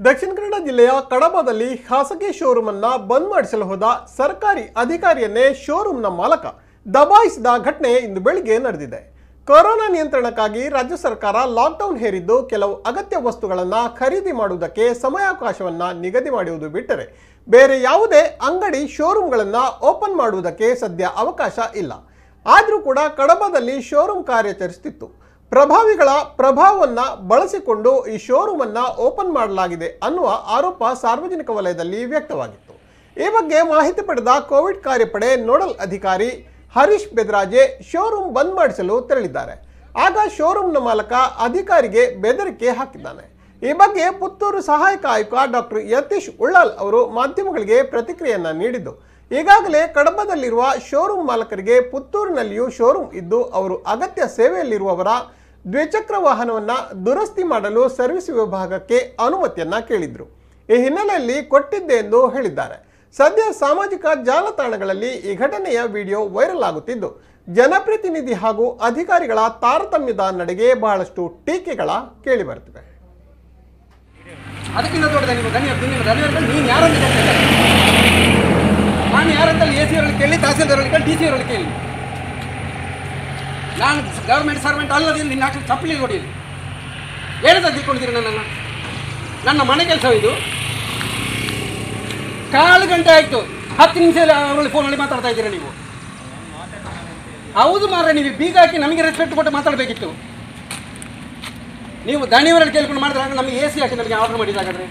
ದಕ್ಷಿಣ ಕನ್ನಡ ಜಿಲ್ಲೆಯ ಕಡಬದಲ್ಲಿ ಖಾಸಗಿ ಶೋರೂಮ್ ಅನ್ನ ಬಂದ್ ಮಾಡಿಸಲು ಹೋದ ಸರ್ಕಾರಿ ಅಧಿಕಾರಿಯನ್ನೇ ಶೋರೂಮ್ನ ಮಾಲಕ ದಬಾಯಿಸಿದ ಘಟನೆ ಇಂದು ಬೆಳಿಗ್ಗೆ ನಡೆದಿದೆ ಕೊರೋನಾ ನಿಯಂತ್ರಣಕ್ಕಾಗಿ ರಾಜ್ಯ ಸರ್ಕಾರ ಲಾಕ್ಡೌನ್ ಹೇರಿದ್ದು ಕೆಲವು ಅಗತ್ಯ ವಸ್ತುಗಳನ್ನ ಖರೀದಿ ಮಾಡುವುದಕ್ಕೆ ಸಮಯಾವಕಾಶವನ್ನ ನಿಗದಿ ಮಾಡುವುದು ಬಿಟ್ಟರೆ ಬೇರೆ ಯಾವುದೇ ಅಂಗಡಿ ಶೋರೂಮ್ಗಳನ್ನ ಓಪನ್ ಮಾಡುವುದಕ್ಕೆ ಸದ್ಯ ಅವಕಾಶ ಇಲ್ಲ ಆದರೂ ಕೂಡ ಕಡಬದಲ್ಲಿ ಶೋರೂಮ್ ಕಾರ್ಯಾಚರಿಸುತ್ತಿತ್ತು ಪ್ರಭಾವಿಗಳ ಪ್ರಭಾವವನ್ನ ಬಳಸಿಕೊಂಡು ಈ ಶೋರೂಮ್ ಅನ್ನ ಓಪನ್ ಮಾಡಲಾಗಿದೆ ಅನ್ನುವ ಆರೋಪ ಸಾರ್ವಜನಿಕ ವಲಯದಲ್ಲಿ ವ್ಯಕ್ತವಾಗಿತ್ತು ಈ ಬಗ್ಗೆ ಮಾಹಿತಿ ಪಡೆದ ಕೋವಿಡ್ ಕಾರ್ಯಪಡೆ ನೋಡಲ್ ಅಧಿಕಾರಿ ಹರೀಶ್ ಬೆದ್ರಾಜೆ ಶೋರೂಮ್ ಬಂದ್ ಮಾಡಿಸಲು ತೆರಳಿದ್ದಾರೆ ಆಗ ಶೋರೂಮ್ನ ಮಾಲಕ ಅಧಿಕಾರಿಗೆ ಬೆದರಿಕೆ ಹಾಕಿದ್ದಾನೆ ಈ ಬಗ್ಗೆ ಪುತ್ತೂರು ಸಹಾಯಕ ಆಯುಕ್ತ ಡಾಕ್ಟರ್ ಯತೀಶ್ ಉಳ್ಳಾಲ್ ಅವರು ಮಾಧ್ಯಮಗಳಿಗೆ ಪ್ರತಿಕ್ರಿಯೆಯನ್ನ ನೀಡಿದ್ದು ಈಗಾಗಲೇ ಕಡಬದಲ್ಲಿರುವ ಶೋರೂಮ್ ಮಾಲಕರಿಗೆ ಪುತ್ತೂರಿನಲ್ಲಿಯೂ ಶೋರೂಮ್ ಇದ್ದು ಅವರು ಅಗತ್ಯ ಸೇವೆಯಲ್ಲಿರುವವರ ದ್ವಿಚಕ್ರ ವಾಹನವನ್ನ ದುರಸ್ತಿ ಮಾಡಲು ಸರ್ವಿಸ್ ವಿಭಾಗಕ್ಕೆ ಅನುಮತಿಯನ್ನ ಕೇಳಿದ್ರು ಈ ಹಿನ್ನೆಲೆಯಲ್ಲಿ ಕೊಟ್ಟಿದ್ದೆ ಎಂದು ಹೇಳಿದ್ದಾರೆ ಸದ್ಯ ಸಾಮಾಜಿಕ ಜಾಲತಾಣಗಳಲ್ಲಿ ಈ ಘಟನೆಯ ವಿಡಿಯೋ ವೈರಲ್ ಆಗುತ್ತಿದ್ದು ಜನಪ್ರತಿನಿಧಿ ಹಾಗೂ ಅಧಿಕಾರಿಗಳ ತಾರತಮ್ಯದ ನಡೆಗೆ ಬಹಳಷ್ಟು ಟೀಕೆಗಳ ಕೇಳಿಬರುತ್ತಿವೆ ಅದಕ್ಕಿಂತ ದೊಡ್ಡದ ನಿಮ್ಮ ಗಣ್ಯ ನಿಮ್ಮ ಧನ್ಯವಾದಗಳು ನೀನು ಯಾರಂತ ಕೇಳ್ತಾ ನಾನು ಯಾರಂತ ಎ ಸಿ ಅವರಲ್ಲಿ ಕೇಳಿ ತಹಸೀಲ್ದಾರ್ ಅವರಲ್ಲಿ ಕೇಳಿ ಡಿ ಸಿ ಅವರಲ್ಲಿ ಕೇಳಿ ನಾನು ಗೌರ್ಮೆಂಟ್ ಸರ್ವೆಂಟ್ ಅಲ್ಲದಿಲ್ಲ ನಿನ್ನ ಹಾಕಿ ಚಪ್ಪಲಿ ಹೊಡಿಲಿ ಏನಂತ ತಿಳ್ಕೊಂಡಿದ್ದೀರಿ ನನ್ನನ್ನು ನನ್ನ ಮನೆ ಕೆಲಸ ಇದು ಕಾಲು ಗಂಟೆ ಆಯಿತು ಹತ್ತು ನಿಮಿಷ ಅವರಲ್ಲಿ ಫೋನಲ್ಲಿ ಮಾತಾಡ್ತಾ ಇದ್ದೀರಾ ನೀವು ಹೌದು ಮಾರ್ರೆ ನೀವು ಬೀಗ ಹಾಕಿ ನಮಗೆ ರೆಸ್ಪೆಕ್ಟ್ ಕೊಟ್ಟು ಮಾತಾಡಬೇಕಿತ್ತು ನೀವು ದಣಿವರಲ್ಲಿ ಕೇಳ್ಕೊಂಡು ಮಾಡಿದ್ರೆ ಆಗ ನಮಗೆ ಎ ಸಿ ಹಾಕಿ ನಮಗೆ ಆರ್ಡರ್ ಮಾಡಿದಾಗಾದ್ರೆ